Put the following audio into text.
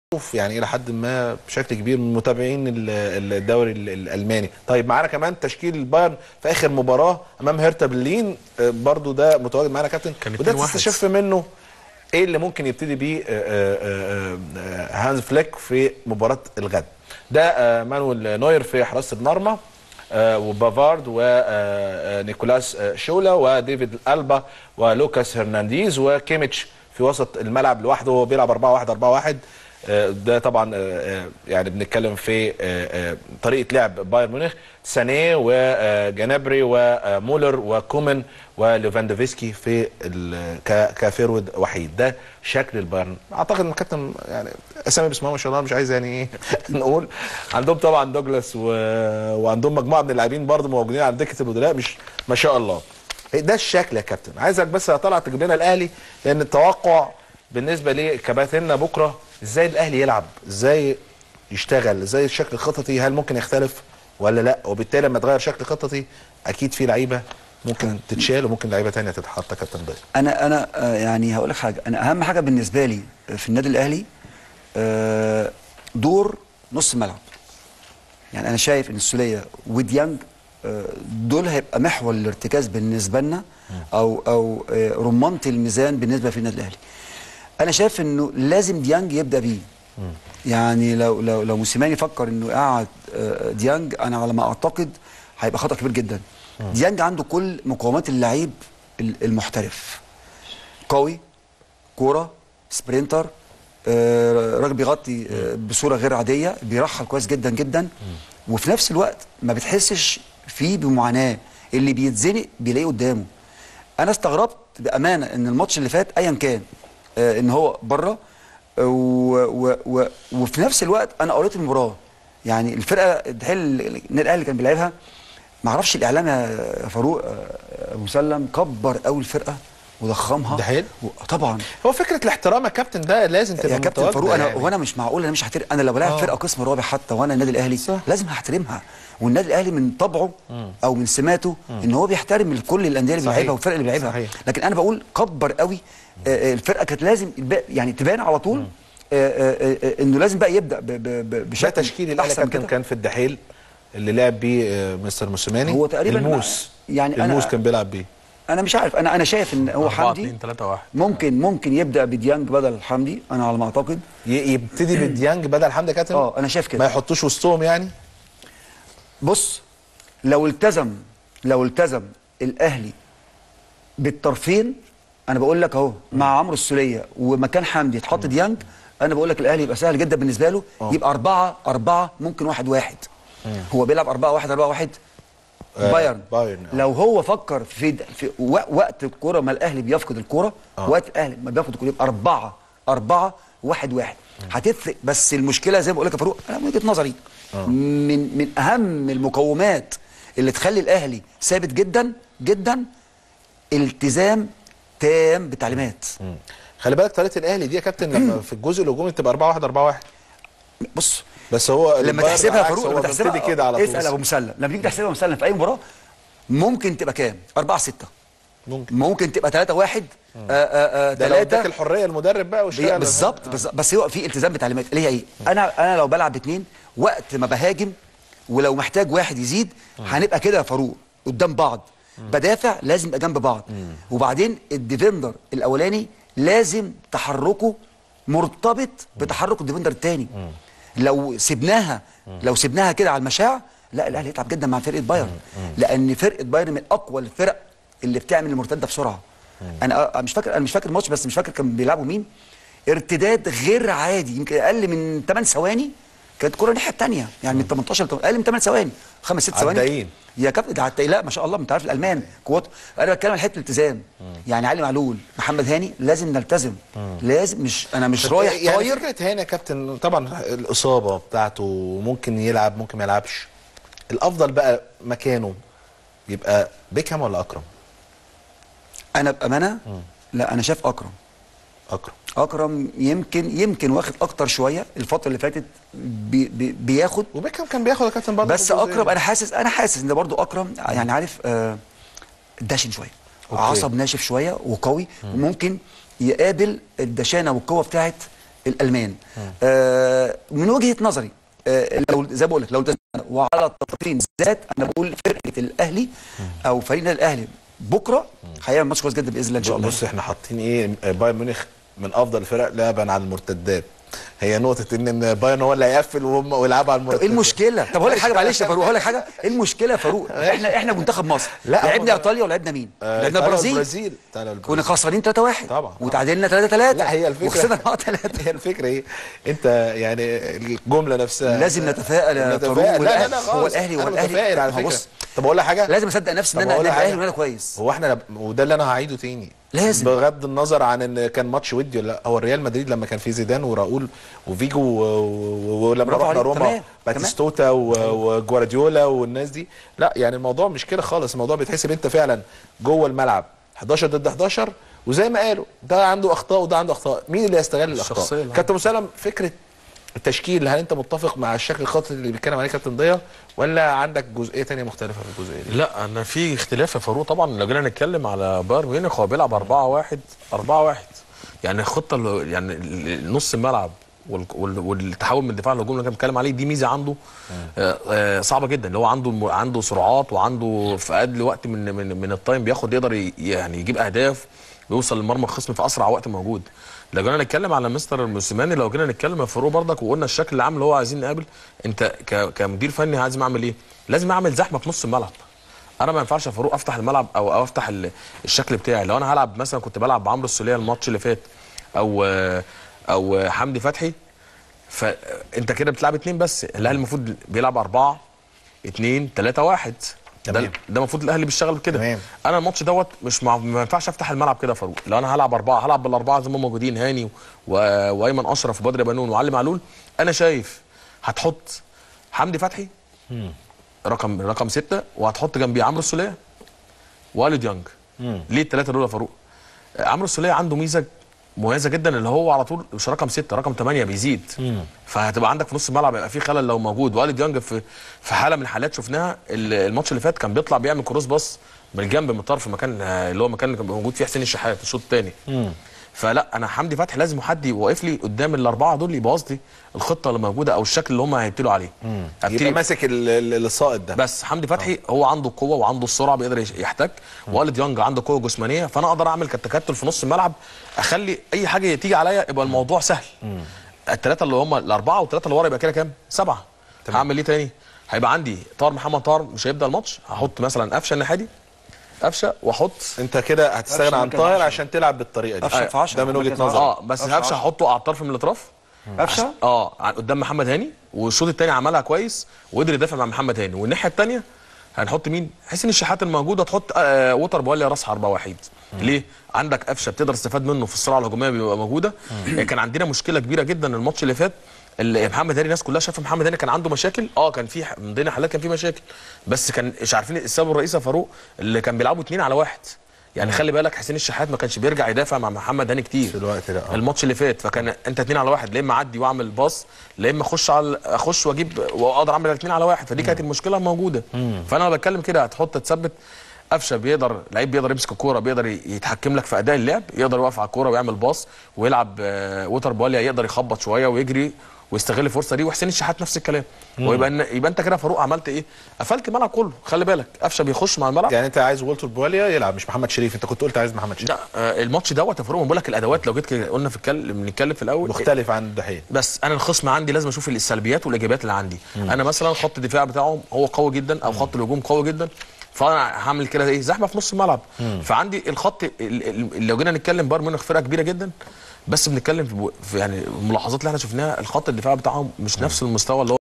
معروف يعني الى حد ما بشكل كبير من متابعين ال- الدوري ال- الالماني طيب معانا كمان تشكيل البايرن في اخر مباراه امام هيرتا برلين آه، برضو ده متواجد معانا كابتن كان وده 2-1. تستشف منه ايه اللي ممكن يبتدي بيه آه، آه، آه، هانز فليك في مباراه الغد ده آه، مانويل نوير في حراسه المرمى آه، وبافارد ونيكولاس آه، شولا وديفيد البا ولوكاس هرنانديز وكيميتش في وسط الملعب لوحده وهو بيلعب 4 1 4 1 ده طبعا آه، آه، يعني بنتكلم في آه، آه، طريقه لعب بايرن ميونخ سانيه وجنابري ومولر وكومن وليفاندوفسكي في ال- ك- كفيرود وحيد ده شكل البايرن اعتقد ان الكابتن يعني اسامي بسم الله ما شاء الله مش عايز يعني ايه نقول عندهم طبعا دوجلاس و... وعندهم مجموعه من اللاعبين برضه موجودين على دكه البدلاء مش ما شاء الله ده الشكل يا كابتن عايزك بس يا طلعت تجيب لنا الاهلي لان التوقع بالنسبه لكباتننا بكره ازاي الاهلي يلعب ازاي يشتغل ازاي الشكل الخططي هل ممكن يختلف ولا لا وبالتالي لما تغير شكل خططي اكيد في لعيبه ممكن تتشال وممكن لعيبه تانية تتحط يا كابتن ضيف انا انا آه، يعني هقول لك حاجه انا اهم حاجه بالنسبه لي في النادي الاهلي آه، دور نص الملعب يعني انا شايف ان السوليه وديانج آه، دول هيبقى محور الارتكاز بالنسبه لنا او او آه، رمانه الميزان بالنسبه في النادي الاهلي انا شايف انه لازم ديانج يبدا بيه يعني لو لو لو موسيماني فكر انه يقعد آه، ديانج انا على ما اعتقد هيبقى خطا كبير جدا ديانج عنده كل مقومات اللعيب ال- المحترف قوي كوره سبرينتر آه، راجل بيغطي آه، بصوره غير عاديه بيرحل كويس جدا جدا وفي نفس الوقت ما بتحسش فيه بمعاناه اللي بيتزنق بيلاقيه قدامه انا استغربت بامانه ان الماتش اللي فات ايا كان آه، ان هو بره آه، و و و وفي نفس الوقت انا قريت المباراه يعني الفرقه الحل النادي الاهلي كان بيلعبها ما اعرفش الاعلام يا فاروق آه، ابو مسلم كبر قوي الفرقه وضخمها ده حلو. و- طبعا هو فكره الاحترام يا كابتن ده لازم تبقى يا كابتن متواجدة فاروق انا يعني. وانا مش معقول انا مش هحترم انا لو بلاعب آه. فرقه قسم رابع حتى وانا النادي الاهلي صح. لازم هحترمها والنادي الاهلي من طبعه او من سماته ان هو بيحترم كل الانديه اللي صحيح. بيلعبها والفرق اللي بيلعبها صحيح. لكن انا بقول كبر قوي آه، آه، الفرقه كانت لازم يبقى- يعني تبان على طول آه، آه، آه، انه لازم بقى يبدا ب- ب- ب- ده بشكل تشكيل الاهلي احسن من كابتن كده كان في الدحيل اللي لعب بيه آه، مستر موسيماني هو تقريباً الموس يعني أنا- الموس كان بيلعب بيه انا مش عارف انا انا شايف ان هو 4 حمدي 2 3 1 ممكن ممكن يبدا بديانج بدل حمدي انا على ما اعتقد ي- يبتدي بديانج بدل حمدي كابتن اه انا شايف ما كده يحطوش وسطهم يعني بص لو التزم لو التزم الاهلي بالطرفين انا بقول لك اهو مع عمرو السوليه ومكان حمدي يتحط ديانج انا بقول لك الاهلي يبقى سهل جدا بالنسبه له يبقى أربعة أربعة ممكن واحد واحد هو بيلعب أربعة واحد أربعة واحد آه، بايرن بايرن، آه. لو هو فكر في, في و- وقت الكرة ما الاهلي بيفقد الكرة وقت الاهلي ما بياخد الكرة يبقى أربعة أربعة واحد واحد هتفرق بس المشكلة زي ما بقول لك يا فاروق أنا من وجهة نظري من من أهم المقومات اللي تخلي الأهلي ثابت جدا جدا التزام تام بالتعليمات خلي بالك طريقه الاهلي دي يا كابتن لما في الجزء الهجومي بتبقى 4 1 4 1 بص بس هو لما البايرن تحسبها يا بالعكس فاروق هو لما تحسبها بيبتدي كده على طول اسال ابو مسلم لما تيجي تحسبها مسلم في اي مباراه ممكن تبقى كام 4 6 ممكن ممكن تبقى 3 1 ده لو اداك 3 الحريه المدرب بقى واشتغل بالظبط بالظبط بس هو في التزام بالتعليمات اللي هي ايه انا انا لو بلعب باثنين وقت ما بهاجم ولو محتاج واحد يزيد هنبقى كده يا فاروق قدام بعض بدافع لازم يبقى جنب بعض وبعدين الديفندر الاولاني لازم تحركه مرتبط بتحرك الديفندر الثاني لو سبناها لو سبناها كده على المشاع لا الاهلي يتعب جدا مع فرقه بايرن لان فرقه بايرن من اقوى الفرق اللي بتعمل المرتده بسرعه انا أنا مش فاكر انا مش فاكر الماتش بس مش فاكر كان بيلعبوا مين ارتداد غير عادي يمكن اقل من 8 ثواني كانت كره الناحيه الثانيه يعني من 18 ل اقل من 8 ثواني خمس ست ثواني عدايين. يا كابتن ده عداي لا ما شاء الله انت عارف الالمان قوات انا بتكلم على حته الالتزام يعني علي معلول محمد هاني لازم نلتزم لازم مش انا مش رايح يعني طاير فكره هنا يا كابتن طبعا الاصابه بتاعته ممكن يلعب ممكن ما يلعبش الافضل بقى مكانه يبقى بيكهام ولا اكرم انا بامانه لا انا شايف اكرم اكرم اكرم يمكن يمكن واخد اكتر شويه الفتره اللي فاتت بي بي بياخد وبيكهام كان بياخد يا كابتن برضه بس في الجزء اكرم انا حاسس انا حاسس ان برضو اكرم يعني عارف آه داشن شويه أوكي. عصب ناشف شويه وقوي وممكن يقابل الدشانه والقوه بتاعت الالمان آه من وجهه نظري آه لو زي ما بقول لك لو ده وعلى التطرين ذات انا بقول فرقه الاهلي او فريق النادي الاهلي بكره هيعمل ماتش كويس جدا باذن الله ان شاء الله بص احنا حاطين ايه بايرن ميونخ من افضل الفرق لعبا على المرتدات هي نقطة ان إن بايرن هو اللي هيقفل وهم ويلعبوا على طب المرتدات ايه المشكله طب هقول لك حاجه معلش يا فاروق هقول لك حاجه ايه المشكله يا فاروق احنا احنا منتخب مصر لا، لعبنا هو- ايطاليا ولعبنا مين آه، لعبنا إيطاليا البرازيل والبرازيل تعالى البرازيل. كنا خسرانين 3 1 طبعا. وتعادلنا 3 3 لا هي الفكرة وخسرنا 4 3 هي الفكرة ايه؟ انت يعني الجملة نفسها لازم نتفائل يا نتفائل. فاروق لا لا والأهلي- لا هو خالص. الأهلي- هو أنا الأهلي- متفائل على ما فكرة بص، طب اقول لك حاجة لازم اصدق نفسي ان طب انا أقول لك النادي الاهلي حاجة؟ وانا كويس هو احنا وده اللي انا هعيده تاني لازم. بغض النظر عن ان كان ماتش ودي ولا لا هو الريال مدريد لما كان فيه زيدان وراؤول وفيجو و- و- ولما برافو رحنا عليك. روما تمام. باتيستوتا و- وجوارديولا والناس دي لا يعني الموضوع مش كده خالص الموضوع بيتحسب انت فعلا جوه الملعب 11 ضد 11 وزي ما قالوا ده عنده اخطاء وده عنده اخطاء مين اللي يستغل الشخصية الاخطاء اللي كابتن مسلم فكره التشكيل هل انت متفق مع الشكل الخططي اللي بيتكلم عليه كابتن ضياء ولا عندك جزئيه تانية مختلفه في الجزئيه دي لا انا في اختلاف يا فاروق طبعا لو جينا نتكلم على بايرن ميونخ هو بيلعب 4 1 4 1 يعني الخطه اللي يعني ال- نص الملعب وال- وال- والتحول من الدفاع للهجوم اللي كان بيتكلم عليه دي ميزه عنده آه، آه، صعبه جدا اللي هو عنده الم- عنده سرعات وعنده في اقل وقت من من من التايم بياخد يقدر ي- يعني يجيب اهداف ويوصل لمرمى الخصم في اسرع وقت موجود لو جينا نتكلم على مستر موسيماني لو جينا نتكلم يا فاروق برضك وقلنا الشكل العام اللي هو عايزين نقابل انت ك- كمدير فني لازم اعمل ايه؟ لازم اعمل زحمه في نص الملعب انا ما ينفعش يا فاروق افتح الملعب او او افتح ال- الشكل بتاعي لو انا هلعب مثلا كنت بلعب بعمرو السوليه الماتش اللي فات او او حمدي فتحي فانت كده بتلعب اتنين بس الاهلي المفروض بيلعب اربعه اتنين تلاته واحد ده تمام. ده المفروض الاهلي بيشتغل كده تمام. انا الماتش دوت مش مع... ما ينفعش افتح الملعب كده يا فاروق لو انا هلعب اربعه هلعب بالاربعه زي ما هم موجودين هاني و... وايمن اشرف وبدر بنون وعلي معلول انا شايف هتحط حمدي فتحي رقم رقم ستة وهتحط جنبيه عمرو السوليه والي ديانج ليه الثلاثه دول يا فاروق آه، عمرو السوليه عنده ميزه مميزه جدا اللي هو على طول مش رقم ستة رقم ثمانية بيزيد فهتبقى عندك في نص الملعب يبقى في خلل لو موجود والي ديانج في في حاله من الحالات شفناها ال- الماتش اللي فات كان بيطلع بيعمل كروس باص من الجنب من الطرف مكان آه، اللي هو مكان اللي كان موجود فيه حسين الشحات الشوط الثاني فلا انا حمدي فتحي لازم حد واقف لي قدام الاربعه دول يبوظ لي الخطه اللي موجوده او الشكل اللي هم هيبتدوا عليه يبقى ماسك ال- ال- السائط ده بس حمدي فتحي هو عنده القوه وعنده السرعه بيقدر يش- يحتك والد يانج عنده قوه جسمانيه فانا اقدر اعمل كتكتل في نص الملعب اخلي اي حاجه تيجي عليا يبقى الموضوع سهل الثلاثه اللي هم الاربعه والثلاثه اللي ورا يبقى كده كام؟ سبعه هعمل ايه تاني؟ هيبقى عندي طاهر محمد طاهر مش هيبدا الماتش هحط مثلا قفشه الناحيه دي قفشه واحط انت كده هتستغنى قفشة عن مكان طاهر عشرة. عشان تلعب بالطريقه دي قفشة في عشرة. ده من وجهه مكان نظرك اه بس قفشة قفشه عشرة. هحطه على الطرف من الاطراف قفشه اه عن- قدام محمد هاني والشوط الثاني عملها كويس وقدر يدافع مع محمد هاني والناحيه الثانيه هنحط مين؟ حسين الشحات الموجود هتحط آه وتر بولي راس حربه وحيد ليه؟ عندك قفشه بتقدر تستفاد منه في الصراع الهجوميه بيبقى موجوده آه، كان عندنا مشكله كبيره جدا الماتش اللي فات اللي محمد هاني الناس كلها شايفه محمد هاني كان عنده مشاكل اه كان في ح- من ضمن حالات كان في مشاكل بس كان مش عارفين السبب الرئيسي يا فاروق اللي كان بيلعبوا اثنين على واحد يعني خلي بالك حسين الشحات ما كانش بيرجع يدافع مع محمد هاني كتير في الوقت ده، آه. الماتش اللي فات فكان انت اتنين على واحد لا اما اعدي واعمل باص لا اما اخش على اخش واجيب واقدر اعمل اتنين على واحد فدي كانت المشكله موجوده فانا لما بتكلم كده هتحط تثبت قفشه بيقدر لعيب بيقدر يمسك الكوره بيقدر ي- يتحكم لك في اداء اللعب يقدر يوقف على الكوره ويعمل باص ويلعب آه، ووتر بوليا يقدر يخبط شويه ويجري ويستغل الفرصه دي وحسين الشحات نفس الكلام ويبقى إن- يبقى انت كده يا فاروق عملت ايه؟ قفلت الملعب كله خلي بالك قفشه بيخش مع الملعب يعني انت عايز والتر بواليا يلعب مش محمد شريف انت كنت قلت عايز محمد شريف لا آه، الماتش دوت يا فاروق بقول لك الادوات لو جيت كده قلنا في الكلام بنتكلم في الاول مختلف عن الدحيح بس انا الخصم عندي لازم اشوف السلبيات والايجابيات اللي عندي انا مثلا خط الدفاع بتاعهم هو قوي جدا او خط الهجوم قوي جدا فانا هعمل كده ايه زحمه في نص الملعب فعندي الخط ال- ال- لو جينا نتكلم بايرن ميونخ فرقه كبيره جدا بس بنتكلم في في يعني الملاحظات اللي احنا شفناها الخط الدفاع بتاعهم مش نفس المستوى اللي هو